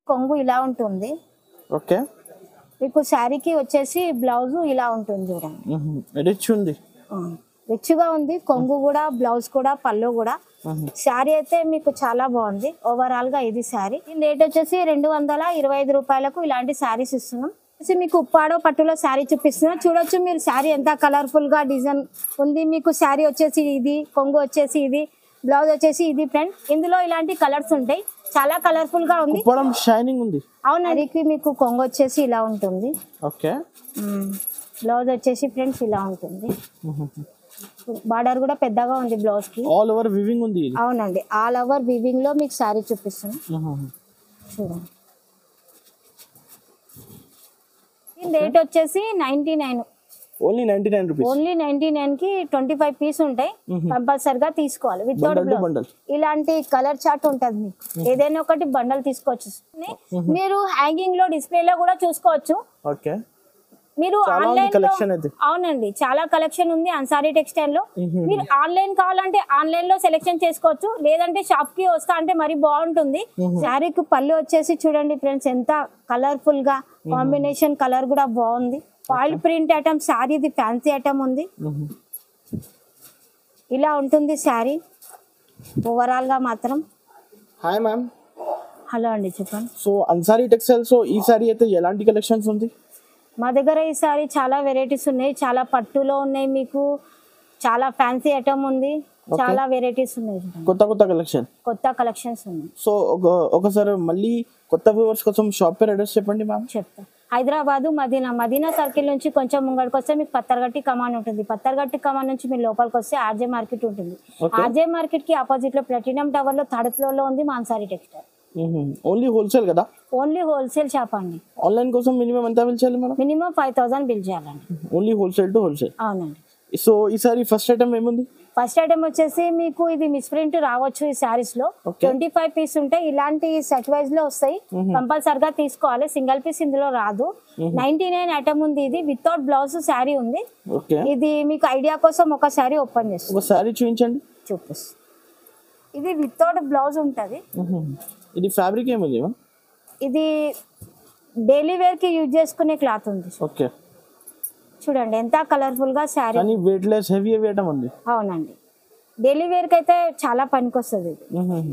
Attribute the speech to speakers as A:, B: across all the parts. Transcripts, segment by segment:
A: కొంగు ఇలా ఉంటుంది
B: ఓకే
A: మీకు శారీకి వచ్చేసి బ్లౌజ్ ఇలా ఉంటుంది చూడండి
B: రిచ్ ఉంది
A: రిచ్గా ఉంది కొంగు కూడా బ్లౌజ్ కూడా పళ్ళు కూడా శారీ అయితే మీకు చాలా బాగుంది ఓవరాల్ గా ఇది శారీ దీని రేట్ వచ్చేసి రెండు వందల ఇరవై ఐదు రూపాయలకు ఇలాంటి శారీస్ ఇస్తున్నాం వచ్చేసి మీకు ఉప్పాడో పట్టులో శారీ చూపిస్తున్నా చూడొచ్చు మీరు శారీ ఎంత కలర్ఫుల్ గా డిజైన్ ఉంది మీకు శారీ వచ్చేసి ఇది కొంగు వచ్చేసి ఇది బ్లౌజ్ వచ్చేసి ఇది ఫ్రెండ్ ఇందులో ఇలాంటి కలర్స్ ఉంటాయి చాలా కలర్ఫుల్ గా ఉంది
B: కుప్పడం షైనింగ్ ఉంది
A: అవును అదికి మీకు కొంగు వచ్చేసి ఇలా ఉంటుంది
B: ఓకే
A: బ్లౌజ్ వచ్చేసి ఫ్రెండ్స్ ఇలా ఉంటుంది బార్డర్ కూడా పెద్దగా ఉంది బ్లౌజ్ కి
B: ఆల్ ఓవర్ వివింగ్ ఉంది ఇది
A: అవునండి ఆల్ ఓవర్ వివింగ్ లో మీకు శారీ చూపిస్తాను చూడండి దీని రేట్ వచ్చేసి ninety nine
B: only ninety nine rupees
A: only ninety nine కి ట్వంటీ ఫైవ్ పీస్ ఉంటాయి కంపల్సరిగా తీసుకోవాలి without
B: bundle to
A: blouse
B: bundle
A: ఇలాంటి కలర్ చార్ట్ ఉంటది మీకు ఏదైనా ఒకటి బండల్ తీసుకోవచ్చు మీరు హ్యాంగింగ్ లో డిస్ప్లే లో కూడా చూసుకోవచ్చు
B: ఓకే
A: మీరు
B: చాలా ఉంది
A: ఆన్లైన్ లో
B: collection అయితే.
A: అవునండి చాలా కలెక్షన్ ఉంది అన్సారీ టెక్స్టైల్ లో మీరు ఆన్లైన్ కావాలంటే ఆన్లైన్ లో సెలెక్షన్ చేసుకోవచ్చు లేదంటే షాప్ కి వస్తా అంటే మరి బాగుంటుంది శారీకి పళ్ళు వచ్చేసి చూడండి ఫ్రెండ్స్ ఎంత కలర్ఫుల్ గా కాంబినేషన్ కలర్ కూడా బాగుంది ఆయిల్ ప్రింట్ ఐటమ్ శారీ ఇది ఫ్యాన్సీ ఐటమ్ ఉంది ఇలా ఉంటుంది శారీ ఓవరాల్ గా మాత్రం
B: హాయ్ మ్యామ్
A: హలో అండి చెప్పండి
B: సో అన్సారీ టెక్స్టైల్స్ ఈ సారీ అయితే ఎలాంటి కలెక్షన్స్ ఉంది
A: మా దగ్గర ఈ సారీ చాలా వెరైటీస్ ఉన్నాయి చాలా పట్టులో ఉన్నాయి మీకు చాలా ఫ్యాన్సీ ఐటమ్ ఉంది చాలా వెరైటీస్ ఉన్నాయి చూడండి.
B: కొత్త కొత్త కలెక్షన్
A: కొత్త కలెక్షన్స్ ఉన్నాయి
B: సో ఒక ఒకసారి మళ్ళీ కొత్త వ్యూవర్స్ కోసం షాప్ పేరు అడ్రస్ చెప్పండి మ్యామ్
A: చెప్తా హైదరాబాద్ మదీనా మదీనా సర్కిల్ నుంచి కొంచెం ముంగడికి వస్తే మీకు పత్తరగట్టి కమాన్ ఉంటుంది పత్తరగట్టి కమాన్ నుంచి మీరు లోపలికి వస్తే ఆర్జే మార్కెట్ ఉంటుంది
B: Okay.
A: ఆర్జే మార్కెట్ కి ఆపోజిట్ లో ప్లాటినం టవర్ లో థర్డ్ ఫ్లోర్ లో ఉంది మాన్సారీ టెక్స్టైల్
B: ఓన్లీ హోల్సేల్ కదా
A: ఓన్లీ హోల్సేల్ షాప్ అండి
B: ఆన్లైన్ కోసం మినిమం ఎంత బిల్ చేయాలి madam
A: minimum five thousand bill చేయాలండి
B: ఓన్లీ హోల్సేల్ టు హోల్సేల్
A: అవునండి
B: సో ఈసారి ఫస్ట్ ఐటమ్ ఏముంది
A: ఫస్ట్ ఐటమ్ వచ్చేసి మీకు ఇది మిస్ ప్రింట్ రావచ్చు ఈ శారీస్ లో
B: Okay.
A: ట్వంటీ ఫైవ్ పీస్ ఉంటాయి ఇలాంటి సెట్ వైజ్ లో వస్తాయి కంపల్సరిగా తీసుకోవాలి సింగిల్ పీస్ ఇందులో రాదు నైన్టీ నైన్ ఐటమ్ ఉంది ఇది వితౌట్ బ్లౌజ్ శారీ ఉంది
B: ఓకే
A: ఇది మీకు ఐడియా కోసం ఒక శారీ ఓపెన్ చేస్తాం
B: ఒక శారీ చూపించండి
A: చూపిస్తాం ఇది వితౌట్ బ్లౌజ్ ఉంటుంది
B: ఇది ఫ్యాబ్రిక్ ఏముంది మ్యామ్
A: ఇది డైలీ వేర్ కి యూజ్ చేసుకునే క్లాత్ ఉంది
B: ఓకే
A: చూడండి ఎంత కలర్ఫుల్ గా శారీ
B: కానీ weight less heavy heavy item ఉంది
A: అవునండి డైలీ వేర్ కి అయితే చాలా పనికొస్తుంది ఇది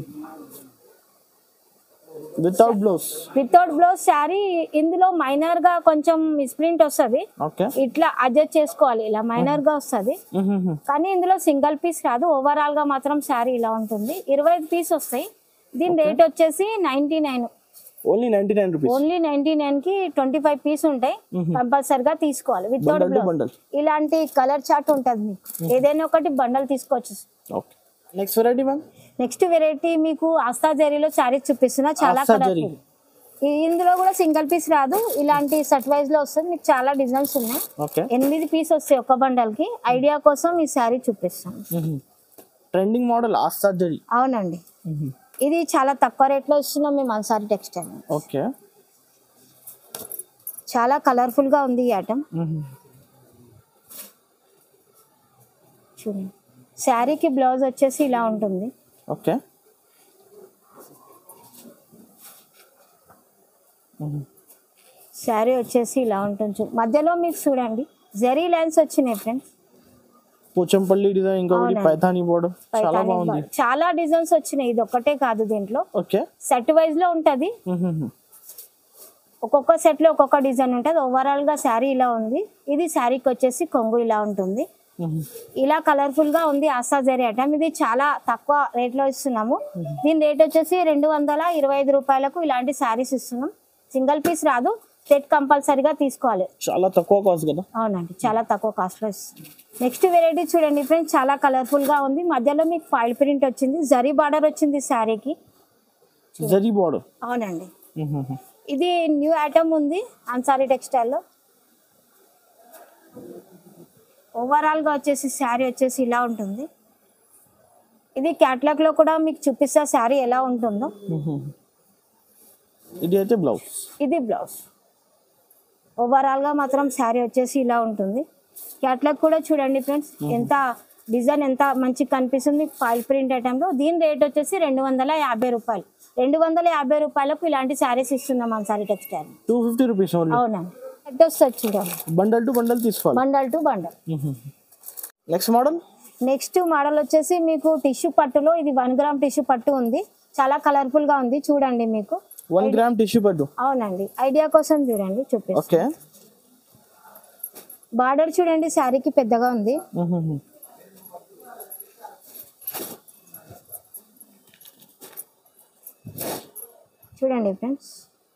B: without blouse
A: without blouse sari ఇందులో మైనర్ గా కొంచెం మిస్ప్రింట్ వస్తుంది
B: ఓకే
A: ఇట్లా అడ్జస్ట్ చేసుకోవాలి ఇలా మైనర్ గా వస్తుంది కానీ ఇందులో సింగిల్ పీస్ రాదు ఓవరాల్ గా మాత్రం శారీ ఇలా ఉంటుంది ఇరవై ఐదు పీస్ వస్తాయి దీని రేట్ వచ్చేసి ninety nine
B: only ninety nine rupees
A: only ninety nine కి ట్వంటీ ఫైవ్ పీస్ ఉంటాయి కంపల్సరిగా తీసుకోవాలి without
B: bundle to
A: blouse
B: bundle
A: ఇలాంటి కలర్ చార్ట్ ఉంటుంది మీకు ఏదైనా ఒకటి బండల్ తీసుకోవచ్చు
B: okay next variety ma'am
A: next variety మీకు ఆస్తా జరీలో శారీస్ చూపిస్తున్నా చాలా
B: ఆస్తా జరీ.
A: కలర్ఫుల్ ఇందులో కూడా సింగిల్ పీస్ రాదు ఇలాంటి సెట్ వైజ్ లో వస్తుంది మీకు చాలా డిజైన్స్ ఉన్నాయి
B: ఓకే
A: ఎనిమిది పీస్ వస్తాయి ఒక బండల్ కి ఐడియా కోసం ఈ శారీ చూపిస్తాను
B: ట్రెండింగ్ మోడల్ ఆస్తా జరీ
A: అవునండి ఇది చాలా తక్కువ రేట్లో ఇస్తున్నాం మేము అన్సారీ టెక్స్టైల్
B: ఓకే
A: చాలా కలర్ఫుల్ గా ఉంది ఈ ఐటమ్ చూడండి శారీకి బ్లౌజ్ వచ్చేసి ఇలా ఉంటుంది
B: ఓకే
A: శారీ వచ్చేసి ఇలా ఉంటుంది చూ- మధ్యలో మీకు చూడండి జరీ లైన్స్ వచ్చినాయి ఫ్రెండ్స్
B: పోచంపల్లి డిజైన్ ఇంకొకటి
A: అవునండి.
B: పైథానీ బోర్డర్ చాలా
A: పైతాని
B: బాగుంది
A: బార్డర్. చాలా డిజైన్స్ వచ్చినాయి ఇది ఒక్కటే కాదు దీంట్లో
B: ఓకే
A: సెట్ వైజ్ లో ఉంటది ఒక్కొక్క సెట్ లో ఒక్కొక్క డిజైన్ ఉంటది ఓవరాల్ గా శారీ ఇలా ఉంది ఇది శారీకి వచ్చేసి కొంగు ఇలా ఉంటుంది ఇలా కలర్ఫుల్ గా ఉంది ఆసా జరీ ఐటమ్ ఇది చాలా తక్కువ రేట్ లో ఇస్తున్నాము దీని రేట్ వచ్చేసి రెండు వందల ఇరవై ఐదు రూపాయలకు ఇలాంటి శారీస్ ఇస్తున్నాం సింగిల్ పీస్ రాదు సెట్ కంపల్సరీగా తీసుకోవాలి
B: చాలా తక్కువ కాస్ట్ కదా
A: అవునండి చాలా తక్కువ కాస్ట్ లో ఇస్తుంది నెక్స్ట్ వెరైటీ చూడండి ఫ్రెండ్స్ చాలా కలర్ఫుల్ గా ఉంది మధ్యలో మీకు ఫైల్ ప్రింట్ వచ్చింది జరీ బార్డర్ వచ్చింది శారీకి
B: జరీ బోర్డర్
A: అవునండి ఇది న్యూ ఐటమ్ ఉంది అన్సారీ టెక్స్టైల్లో ఓవరాల్ గా వచ్చేసి శారీ వచ్చేసి ఇలా ఉంటుంది ఇది క్యాట్లాగ్ లో కూడా మీకు చూపిస్తా శారీ ఎలా ఉంటుందో
B: ఇది అయితే బ్లౌజ్
A: ఇది బ్లౌజ్ ఓవరాల్ గా మాత్రం శారీ వచ్చేసి ఇలా ఉంటుంది క్యాట్లాగ్ కూడా చూడండి ఫ్రెండ్స్ ఎంత డిజైన్ ఎంత మంచిగా కనిపిస్తుంది ఫైల్ ప్రింట్ ఐటెంలో దీని రేట్ వచ్చేసి రెండు వందల యాభై రూపాయలు రెండు వందల యాభై రూపాయలకు ఇలాంటి శారీస్ ఇస్తున్నాం మన sari textile
B: two fifty rupees only
A: అవునండి సెట్ వస్తుంది చూడండి
B: బండల్ టు బండల్ తీసుకోవాలి
A: bundle to bundle
B: next model
A: next model వచ్చేసి మీకు టిష్యూ పట్టులో ఇది వన్ గ్రామ్ టిష్యూ పట్టు ఉంది చాలా కలర్ఫుల్ గా ఉంది చూడండి మీకు
B: వన్ గ్రామ్ టిష్యూ పడ్డు
A: అవునండి ఐడియా కోసం చూడండి చూపిస్తాను
B: ఓకే
A: బార్డర్ చూడండి శారీకి పెద్దగా ఉంది చూడండి ఫ్రెండ్స్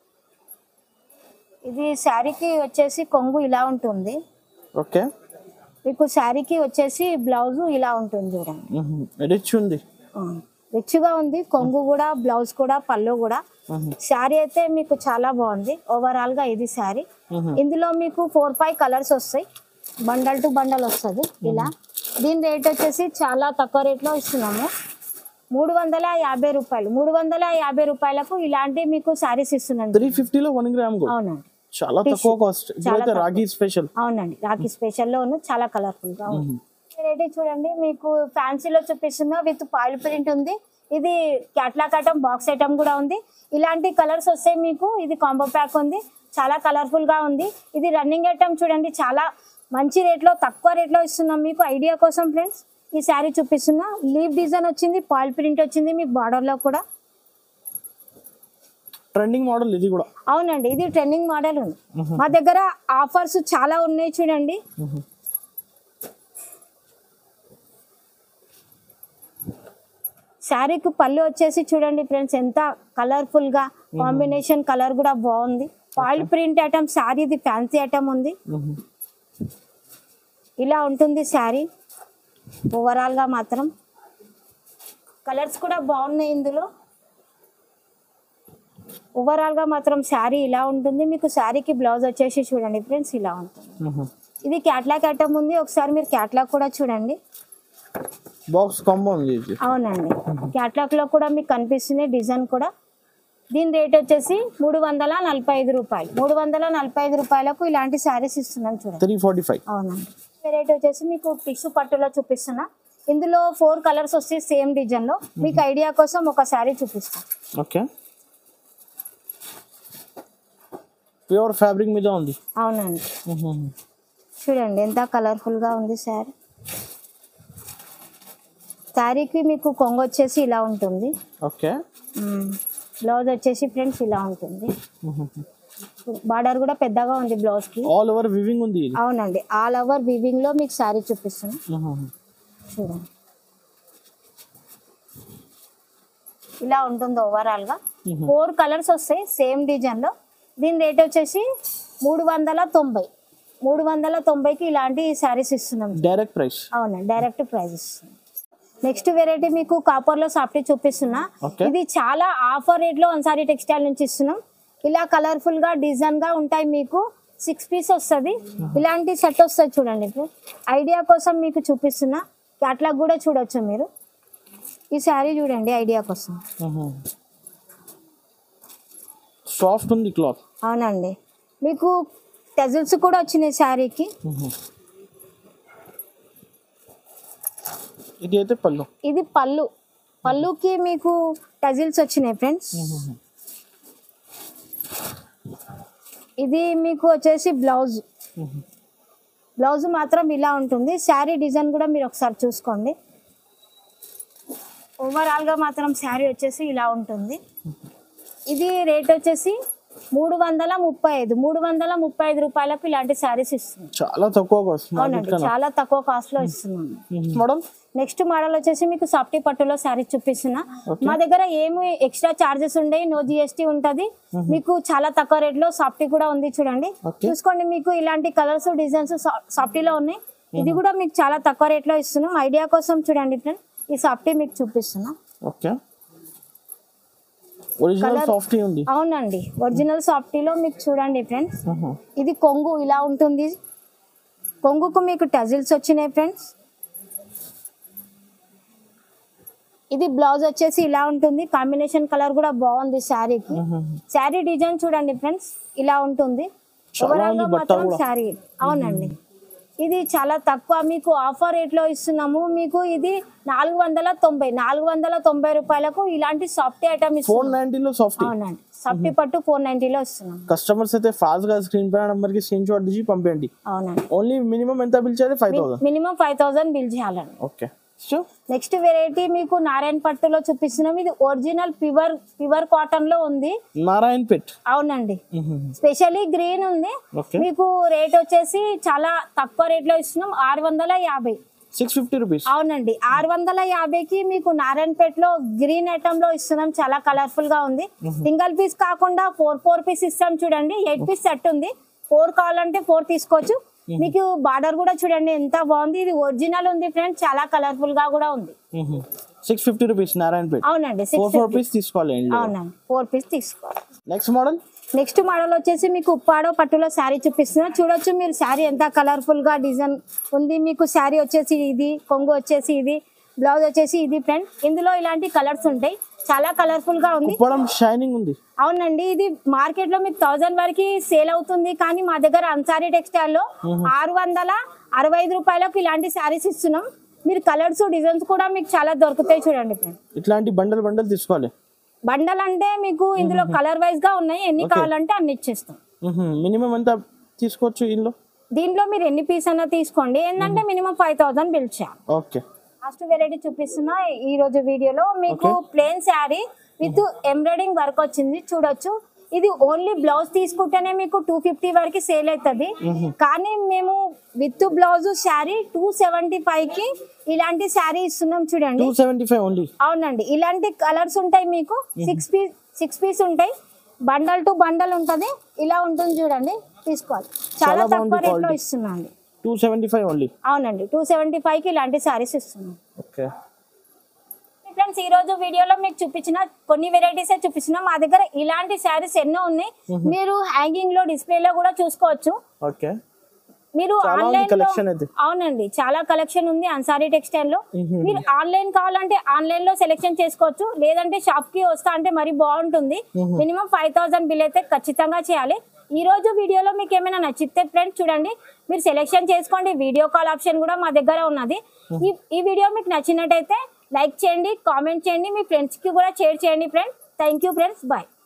A: ఇది శారీకి వచ్చేసి కొంగు ఇలా ఉంటుంది
B: ఓకే
A: మీకు శారీకి వచ్చేసి బ్లౌజ్ ఇలా ఉంటుంది చూడండి
B: రిచ్ ఉంది
A: రిచ్గా ఉంది కొంగు కూడా బ్లౌజ్ కూడా పళ్ళు కూడా శారీ అయితే మీకు చాలా బాగుంది ఓవరాల్ గా ఇది శారీ ఇందులో మీకు ఫోర్ ఫైవ్ కలర్స్ వస్తాయి బండల్ టు బండల్ వస్తుంది ఇలా దీని రేట్ వచ్చేసి చాలా తక్కువ రేట్లో ఇస్తున్నాము మూడు వందల యాభై రూపాయలు మూడు వందల యాభై రూపాయలకు ఇలాంటి మీకు శారీస్ ఇస్తున్నాను
B: త్రీ ఫిఫ్టీలో వన్ గ్రామ్ కూడా
A: అవునండి
B: చాలా తక్కువ కాస్ట్ ఇప్పుడైతే రాగి స్పెషల్
A: అవునండి రాఖీ స్పెషల్లో ఉన్న చాలా కలర్ఫుల్ గా ఉంది వెరైటీ చూడండి మీకు ఫ్యాన్సీలో చూపిస్తున్నా విత్ పాయిల్ ప్రింట్ ఉంది ఇది క్యాట్లాక్ ఐటమ్ బాక్స్ ఐటమ్ కూడా ఉంది ఇలాంటి కలర్స్ వస్తాయి మీకు ఇది కాంబో ప్యాక్ ఉంది చాలా కలర్ఫుల్ గా ఉంది ఇది రన్నింగ్ ఐటమ్ చూడండి చాలా మంచి రేట్లో తక్కువ రేట్లో ఇస్తున్నాం మీకు ఐడియా కోసం ఫ్రెండ్స్ ఈ శారీ చూపిస్తున్నా లీవ్ డిజైన్ వచ్చింది పాయిల్ ప్రింట్ వచ్చింది మీకు border లో కూడా
B: ట్రెండింగ్ మోడల్ ఇది కూడా
A: అవునండి ఇది ట్రెండింగ్ మోడల్ ఉంది మా దగ్గర ఆఫర్స్ చాలా ఉన్నాయి చూడండి శారీకి పళ్ళు వచ్చేసి చూడండి ఫ్రెండ్స్ ఎంత కలర్ఫుల్ గా కాంబినేషన్ కలర్ కూడా బాగుంది ఆయిల్ ప్రింట్ ఐటమ్ శారీ ఇది ఫ్యాన్సీ ఐటమ్ ఉంది ఇలా ఉంటుంది శారీ ఓవరాల్ గా మాత్రం కలర్స్ కూడా బాగున్నాయి ఇందులో ఓవరాల్ గా మాత్రం శారీ ఇలా ఉంటుంది మీకు శారీకి బ్లౌజ్ వచ్చేసి చూడండి ఫ్రెండ్స్ ఇలా ఉంటుంది ఇది క్యాట్లాగ్ ఐటమ్ ఉంది ఒకసారి మీరు క్యాట్లాగ్ కూడా చూడండి
B: బాక్స్ కాంబో ఉంది ఇది
A: అవునండి క్యాట్లాగ్ లో కూడా మీకు కనిపిస్తుంది డిజైన్ కూడా దీని రేట్ వచ్చేసి మూడు వందల నలభై ఐదు రూపాయలు మూడు వందల నలభై ఐదు రూపాయలకు ఇలాంటి శారీస్ ఇస్తున్నాం చూడండి
B: త్రీ ఫార్టీ ఫైవ్
A: అవునండి రేట్ వచ్చేసి మీకు టిష్యూ పట్టులో చూపిస్తున్నా ఇందులో ఫోర్ కలర్స్ వస్తాయి సేమ్ డిజైన్ లో మీకు ఐడియా కోసం ఒక శారీ చూపిస్తాను
B: ఓకే ప్యూర్ ఫ్యాబ్రిక్ మీద ఉంది
A: అవునండి చూడండి ఎంత కలర్ఫుల్ గా ఉంది శారీ శారీకి మీకు కొంగు వచ్చేసి ఇలా ఉంటుంది
B: ఓకే
A: బ్లౌజ్ వచ్చేసి ఫ్రెండ్స్ ఇలా ఉంటుంది బార్డర్ కూడా పెద్దగా ఉంది బ్లౌజ్ కి
B: ఆల్ ఓవర్ వివింగ్ ఉంది ఇది
A: అవునండి ఆల్ ఓవర్ వివింగ్ లో మీకు శారీ చూపిస్తున్నాను చూడండి ఇలా ఉంటుంది ఓవరాల్ గా ఫోర్ కలర్స్ వస్తాయి సేమ్ డిజైన్ లో దీని రేట్ వచ్చేసి మూడు వందల తొంభై మూడు వందల తొంభైకి ఇలాంటి శారీస్ ఇస్తున్నాం
B: డైరెక్ట్ ప్రైస్
A: అవునండి డైరెక్ట్ ప్రైస్ ఇస్తున్నాం నెక్స్ట్ వెరైటీ మీకు కాపర్ లో సాఫ్ట్ చూపిస్తున్నా
B: Okay.
A: ఇది చాలా ఆఫర్ రేట్ లో అన్సారీ టెక్స్టైల్ నుంచి ఇస్తున్నాం ఇలా కలర్ఫుల్ గా డిజైన్ గా ఉంటాయి మీకు సిక్స్ పీస్ వస్తుంది ఇలాంటి సెట్ వస్తుంది చూడండి ఇప్పుడు ఐడియా కోసం మీకు చూపిస్తున్నా క్యాట్లాగ్ కూడా చూడొచ్చు మీరు ఈ శారీ చూడండి ఐడియా కోసం
B: సాఫ్ట్ ఉంది క్లాత్
A: అవునండి మీకు టెజిల్స్ కూడా వచ్చినాయి శారీకి
B: ఇది అయితే పళ్ళు
A: ఇది పళ్ళు పళ్ళుకి మీకు టజిల్స్ వచ్చినాయి ఫ్రెండ్స్ ఇది మీకు వచ్చేసి బ్లౌజ్ బ్లౌజ్ మాత్రం ఇలా ఉంటుంది శారీ డిజైన్ కూడా మీరు ఒకసారి చూసుకోండి ఓవరాల్గా మాత్రం శారీ వచ్చేసి ఇలా ఉంటుంది ఇది రేట్ వచ్చేసి మూడు వందల ముప్పై ఐదు మూడు వందల ముప్పై ఐదు రూపాయలకు ఇలాంటి శారీస్ ఇస్తున్నాం
B: చాలా తక్కువ కాస్ట్
A: అవునండి చాలా తక్కువ కాస్ట్ లో ఇస్తున్నాం
B: మోడల్
A: నెక్స్ట్ మోడల్ వచ్చేసి మీకు సాఫ్టీ పట్టులో శారీ చూపిస్తున్నా మా దగ్గర ఏమి ఎక్స్ట్రా చార్జెస్ ఉండవు నో జిఎస్టీ ఉంటది మీకు చాలా తక్కువ రేట్ లో సాఫ్టీ కూడా ఉంది చూడండి
B: Okay.
A: చూసుకోండి మీకు ఇలాంటి కలర్స్ డిజైన్స్ సాఫ్టీలో ఉన్నాయి ఇది కూడా మీకు చాలా తక్కువ రేట్ లో ఇస్తున్నాం ఐడియా కోసం చూడండి ఫ్రెండ్ ఈ సాఫ్టీ మీకు చూపిస్తున్నా
B: ఓకే ఒరిజినల్
A: Colour-
B: సాఫ్ట్ ఉంది
A: అవునండి ఒరిజినల్ సాఫ్టీలో మీకు చూడండి ఫ్రెండ్స్ ఇది కొంగు ఇలా ఉంటుంది కొంగుకు మీకు టజిల్స్ వచ్చినాయి ఫ్రెండ్స్ ఇది బ్లౌజ్ వచ్చేసి ఇలా ఉంటుంది కాంబినేషన్ కలర్ కూడా బాగుంది శారీకి శారీ డిజైన్ చూడండి ఫ్రెండ్స్ ఇలా ఉంటుంది
B: చాలా
A: ఓవరాల్ గా
B: ఉంది బట్ట
A: మాత్రం
B: కూడా.
A: శారీ అవునండి ఇది చాలా తక్కువ మీకు ఆఫర్ రేట్లో ఇస్తున్నాము మీకు ఇది నాలుగు వందల తొంభై నాలుగు వందల తొంభై రూపాయలకు ఇలాంటి సాఫ్ట్ ఐటమ్
B: ఫోర్
A: ఇస్తున్నాం
B: నైన్టీలో సాఫ్ట్
A: అవునండి సాఫ్ట్ పట్టు ఫోర్ నైన్టీలో ఇస్తున్నాం
B: కస్టమర్స్ అయితే ఫాస్ట్ గా స్క్రీన్ పైన నంబర్ కి స్క్రీన్ షాట్ తీసి పంపించండి
A: అవునండి
B: ఓన్లీ మినిమం ఎంత బిల్ చేయాలి five thousand
A: minimum five thousand bill చేయాలండి
B: ఓకే సో
A: నెక్స్ట్ వెరైటీ మీకు నారాయణ పట్టులో చూపిస్తున్నాం ఇది ఒరిజినల్ ప్యూర్ ప్యూర్ కాటన్ లో ఉంది
B: నారాయణ్ పెట్
A: అవునండి స్పెషల్లీ గ్రీన్ ఉంది
B: ఓకే
A: మీకు రేట్ వచ్చేసి చాలా తక్కువ రేట్ లో ఇస్తున్నాం ఆరు వందల యాభై
B: సిక్స్ ఫిఫ్టీ రూపీస్
A: అవునండి ఆరు వందల యాభైకి మీకు నారాయణపేట్ లో గ్రీన్ ఐటమ్ లో ఇస్తున్నాం చాలా కలర్ఫుల్ గా ఉంది సింగిల్ పీస్ కాకుండా ఫోర్ ఫోర్ పీస్ ఇస్తాం చూడండి ఎయిట్ పీస్ సెట్ ఉంది ఫోర్ కావాలంటే ఫోర్ తీసుకోవచ్చు మీకు బార్డర్ కూడా చూడండి ఎంత బాగుంది ఇది ఒరిజినల్ ఉంది ఫ్రెండ్స్ చాలా కలర్ఫుల్ గా కూడా ఉంది
B: six fifty rupees Narayanpet
A: అవునండి
B: ఫోర్
A: సిక్స్
B: ఫోర్ పీస్ తీసుకోవాలి
A: అవునండి ఫోర్ పీస్ తీసుకోవాలి
B: నెక్స్ట్ మోడల్
A: నెక్స్ట్ మోడల్ వచ్చేసి మీకు ఉప్పాడో పట్టులో శారీ చూపిస్తున్నా చూడొచ్చు మీరు శారీ ఎంత కలర్ఫుల్ గా డిజైన్ ఉంది మీకు శారీ వచ్చేసి ఇది కొంగు వచ్చేసి ఇది బ్లౌజ్ వచ్చేసి ఇది ఫ్రెండ్ ఇందులో ఇలాంటి కలర్స్ ఉంటాయి చాలా కలర్ఫుల్ గా ఉంది
B: కుప్పడం షైనింగ్ ఉంది
A: అవునండి ఇది మార్కెట్ లో మీకు థౌసండ్ వరకు సేల్ అవుతుంది కానీ మా దగ్గర అన్సారీ టెక్స్టైల్ లో ఆరు వందల అరవై ఐదు రూపాయలకు ఇలాంటి శారీస్ ఇస్తున్నాం మీరు కలర్స్ డిజైన్స్ కూడా మీకు చాలా దొరుకుతాయి చూడండి ఫ్రెండ్
B: ఇట్లాంటి బండల్ బండల్ తీసుకోవాలి
A: బండల్ అంటే మీకు ఇందులో కలర్ వైజ్ గా ఉన్నాయి ఎన్ని కావాలంటే అన్ని ఇచ్చేస్తాం
B: మినిమం ఎంత తీసుకోవచ్చు ఇందులో
A: దీంట్లో మీరు ఎన్ని పీస్ అయినా తీసుకోండి ఏంటంటే మినిమం ఫైవ్ థౌసండ్ బిల్ చేయాలి
B: ఓకే
A: లాస్ట్ వెరైటీ చూపిస్తున్నా ఈ రోజు వీడియోలో మీకు plain sari with embroidering work వచ్చింది చూడొచ్చు ఇది ఓన్లీ బ్లౌజ్ తీసుకుంటేనే మీకు టూ ఫిఫ్టీ వరకు సేల్ అవుతుంది కానీ మేము with blouse sari two seventy five కి ఇలాంటి శారీ ఇస్తున్నాం చూడండి
B: టూ సెవెంటీ ఫైవ్ ఓన్లీ
A: అవునండి ఇలాంటి కలర్స్ ఉంటాయి మీకు సిక్స్ పీస్ సిక్స్ పీస్ ఉంటాయి బండల్ టు బండల్ ఉంటది ఇలా ఉంటుంది చూడండి తీసుకోవాలి చాలా
B: చాలా
A: తక్కువ
B: బాగుంది
A: రేట్లో
B: quality.
A: ఇస్తున్నాండి
B: టూ సెవెంటీ ఫైవ్ ఓన్లీ
A: అవునండి టూ సెవెంటీ ఫైవ్ కి ఇలాంటి శారీస్ ఇస్తున్నాం
B: ఓకే
A: ఫ్రెండ్స్ ఈ రోజు వీడియోలో మీకు చూపించిన కొన్ని వెరైటీస్ చూపించిన మా దగ్గర ఇలాంటి శారీస్ ఎన్నో ఉన్నాయి మీరు హ్యాంగింగ్ లో డిస్ప్లే లో కూడా చూసుకోవచ్చు
B: ఓకే
A: మీరు
B: చాలా ఉంది
A: ఆన్లైన్ లో
B: collection అయితే.
A: అవునండి చాలా కలెక్షన్ ఉంది అన్సారీ టెక్స్టైల్ లో మీరు ఆన్లైన్ కావాలంటే ఆన్లైన్ లో సెలెక్షన్ చేసుకోవచ్చు లేదంటే షాప్ కి వస్తా అంటే మరి బాగుంటుంది మినిమం ఫైవ్ థౌసండ్ బిల్ అయితే ఖచ్చితంగా చేయాలి ఈ రోజు వీడియోలో మీకు ఏమైనా నచ్చితే ఫ్రెండ్స్ చూడండి మీరు సెలెక్షన్ చేసుకోండి వీడియో కాల్ ఆప్షన్ కూడా మా దగ్గర ఉన్నది ఈ ఈ వీడియో మీకు నచ్చినట్టయితే లైక్ చేయండి కామెంట్ చేయండి మీ ఫ్రెండ్స్ కి కూడా షేర్ చేయండి friends thank you friends bye